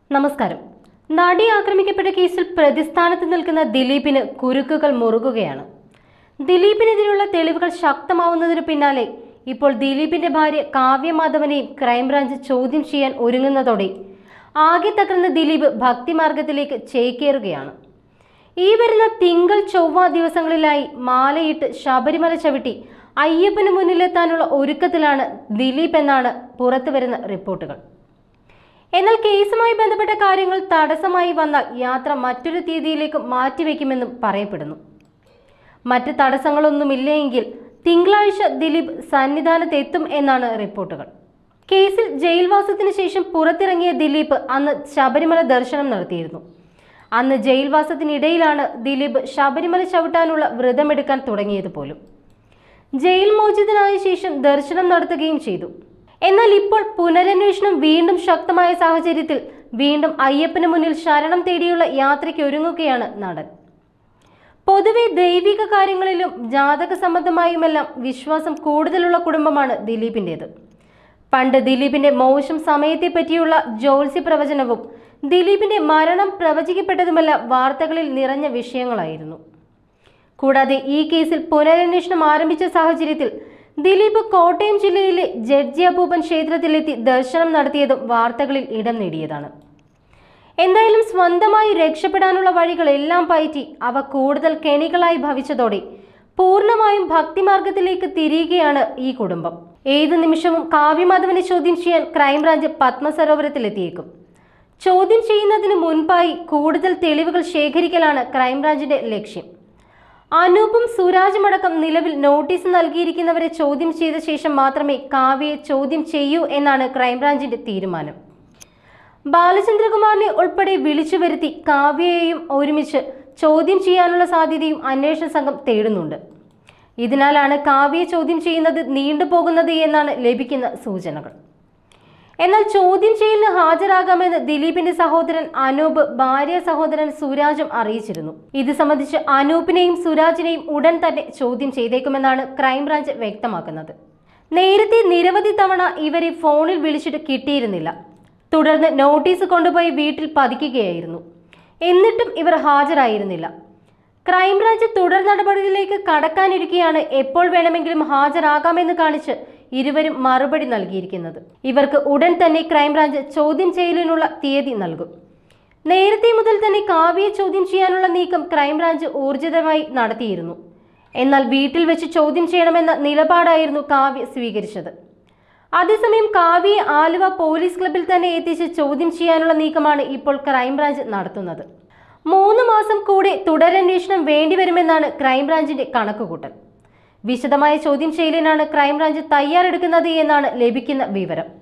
നമസ്കാരം നടി ആക്രമിക്കപ്പെട്ട കേസിൽ പ്രതിസ്ഥാനത്ത് നിൽക്കുന്ന ദിലീപിന് കുരുക്കുകൾ മുറുകുകയാണ് ദിലീപിനെതിരെയുള്ള തെളിവുകൾ ശക്തമാവുന്നതിനു പിന്നാലെ ഇപ്പോൾ ദിലീപിന്റെ ഭാര്യ കാവ്യ മാധവനെയും ക്രൈംബ്രാഞ്ച് ചോദ്യം ചെയ്യാൻ ഒരുങ്ങുന്നതോടെ ആകെ തകർന്ന ദിലീപ് ഭക്തിമാർഗത്തിലേക്ക് ചേക്കേറുകയാണ് ഈ വരുന്ന തിങ്കൾ ചൊവ്വ ദിവസങ്ങളിലായി മാലയിട്ട് ശബരിമല ചവിട്ടി അയ്യപ്പന് മുന്നിലെത്താനുള്ള ഒരുക്കത്തിലാണ് ദിലീപ് എന്നാണ് പുറത്തുവരുന്ന റിപ്പോർട്ടുകൾ എന്നാൽ കേസുമായി ബന്ധപ്പെട്ട കാര്യങ്ങൾ തടസ്സമായി വന്നാൽ യാത്ര മറ്റൊരു തീയതിയിലേക്ക് മാറ്റിവെക്കുമെന്നും പറയപ്പെടുന്നു മറ്റ് തടസ്സങ്ങളൊന്നുമില്ലെങ്കിൽ തിങ്കളാഴ്ച ദിലീപ് സന്നിധാനത്തെത്തും എന്നാണ് റിപ്പോർട്ടുകൾ കേസിൽ ജയിൽവാസത്തിന് ശേഷം പുറത്തിറങ്ങിയ ദിലീപ് അന്ന് ശബരിമല ദർശനം നടത്തിയിരുന്നു അന്ന് ജയിൽവാസത്തിനിടയിലാണ് ദിലീപ് ശബരിമല ചവിട്ടാനുള്ള വ്രതമെടുക്കാൻ തുടങ്ങിയത് പോലും ജയിൽ മോചിതനായ ശേഷം ദർശനം നടത്തുകയും ചെയ്തു എന്നാൽ ഇപ്പോൾ പുനരന്വേഷണം വീണ്ടും ശക്തമായ സാഹചര്യത്തിൽ വീണ്ടും അയ്യപ്പന് മുന്നിൽ ശരണം തേടിയുള്ള യാത്രയ്ക്ക് ഒരുങ്ങുകയാണ് നടൻ പൊതുവെ ദൈവിക കാര്യങ്ങളിലും ജാതക സംബന്ധമായുമെല്ലാം വിശ്വാസം കൂടുതലുള്ള കുടുംബമാണ് ദിലീപിൻ്റേത് പണ്ട് ദിലീപിന്റെ മോശം സമയത്തെ പറ്റിയുള്ള ജ്യോത്സ്യ പ്രവചനവും ദിലീപിന്റെ മരണം പ്രവചിക്കപ്പെട്ടതുമെല്ലാം വാർത്തകളിൽ നിറഞ്ഞ വിഷയങ്ങളായിരുന്നു കൂടാതെ ഈ കേസിൽ പുനരന്വേഷണം ആരംഭിച്ച സാഹചര്യത്തിൽ ദിലീപ് കോട്ടയം ജില്ലയിലെ ജഡ്ജി അപ്പൂപ്പൻ ക്ഷേത്രത്തിലെത്തി ദർശനം നടത്തിയതും വാർത്തകളിൽ ഇടം നേടിയതാണ് എന്തായാലും സ്വന്തമായി രക്ഷപ്പെടാനുള്ള വഴികളെല്ലാം പയറ്റി അവ കൂടുതൽ കെണികളായി ഭവിച്ചതോടെ പൂർണ്ണമായും ഭക്തിമാർഗത്തിലേക്ക് തിരിയുകയാണ് ഈ കുടുംബം ഏത് നിമിഷവും കാവ്യമാധവനെ ചോദ്യം ചെയ്യാൻ ക്രൈംബ്രാഞ്ച് പത്മസരോവരത്തിലെത്തിയേക്കും ചോദ്യം ചെയ്യുന്നതിന് മുൻപായി കൂടുതൽ തെളിവുകൾ ശേഖരിക്കലാണ് ക്രൈംബ്രാഞ്ചിന്റെ ലക്ഷ്യം അനൂപും സുരാജുമടക്കം നിലവിൽ നോട്ടീസ് നൽകിയിരിക്കുന്നവരെ ചോദ്യം ചെയ്ത ശേഷം മാത്രമേ കാവ്യയെ ചോദ്യം ചെയ്യൂ എന്നാണ് ക്രൈംബ്രാഞ്ചിന്റെ തീരുമാനം ബാലചന്ദ്രകുമാറിനെ ഉൾപ്പെടെ വിളിച്ചു വരുത്തി കാവ്യയെയും ഒരുമിച്ച് ചോദ്യം ചെയ്യാനുള്ള സാധ്യതയും അന്വേഷണ സംഘം തേടുന്നുണ്ട് ഇതിനാലാണ് കാവ്യയെ ചോദ്യം ചെയ്യുന്നത് നീണ്ടുപോകുന്നത് എന്നാണ് ലഭിക്കുന്ന സൂചനകൾ എന്നാൽ ചോദ്യം ചെയ്യലിന് ഹാജരാകാമെന്ന് ദിലീപിന്റെ സഹോദരൻ അനൂപ് ഭാര്യ സഹോദരൻ സുരാജും അറിയിച്ചിരുന്നു ഇത് സംബന്ധിച്ച് അനൂപിനെയും സുരാജിനെയും ഉടൻ തന്നെ ചോദ്യം ചെയ്തേക്കുമെന്നാണ് ക്രൈംബ്രാഞ്ച് വ്യക്തമാക്കുന്നത് നേരത്തെ നിരവധി തവണ ഇവരെ ഫോണിൽ വിളിച്ചിട്ട് കിട്ടിയിരുന്നില്ല തുടർന്ന് നോട്ടീസ് കൊണ്ടുപോയി വീട്ടിൽ പതിക്കുകയായിരുന്നു എന്നിട്ടും ഇവർ ഹാജരായിരുന്നില്ല ക്രൈംബ്രാഞ്ച് തുടർ നടപടിയിലേക്ക് കടക്കാനിരിക്കെയാണ് എപ്പോൾ വേണമെങ്കിലും ഹാജരാകാമെന്ന് കാണിച്ച് ഇരുവരും മറുപടി നൽകിയിരിക്കുന്നത് ഇവർക്ക് ഉടൻ തന്നെ ക്രൈംബ്രാഞ്ച് ചോദ്യം ചെയ്യലിനുള്ള തീയതി നൽകും നേരത്തെ മുതൽ തന്നെ കാവ്യയെ ചോദ്യം ചെയ്യാനുള്ള നീക്കം ക്രൈംബ്രാഞ്ച് ഊർജിതമായി നടത്തിയിരുന്നു എന്നാൽ വീട്ടിൽ വെച്ച് ചോദ്യം ചെയ്യണമെന്ന നിലപാടായിരുന്നു കാവ്യ സ്വീകരിച്ചത് അതേസമയം കാവ്യയെ ആലുവ പോലീസ് ക്ലബിൽ തന്നെ എത്തിച്ച് ചോദ്യം ചെയ്യാനുള്ള നീക്കമാണ് ഇപ്പോൾ ക്രൈംബ്രാഞ്ച് നടത്തുന്നത് മൂന്ന് മാസം കൂടെ തുടരന്വേഷണം വേണ്ടിവരുമെന്നാണ് ക്രൈംബ്രാഞ്ചിന്റെ കണക്കുകൂട്ടൽ വിശദമായ ചോദ്യം ചെയ്യലിനാണ് ക്രൈംബ്രാഞ്ച് തയ്യാറെടുക്കുന്നത് എന്നാണ് ലഭിക്കുന്ന വിവരം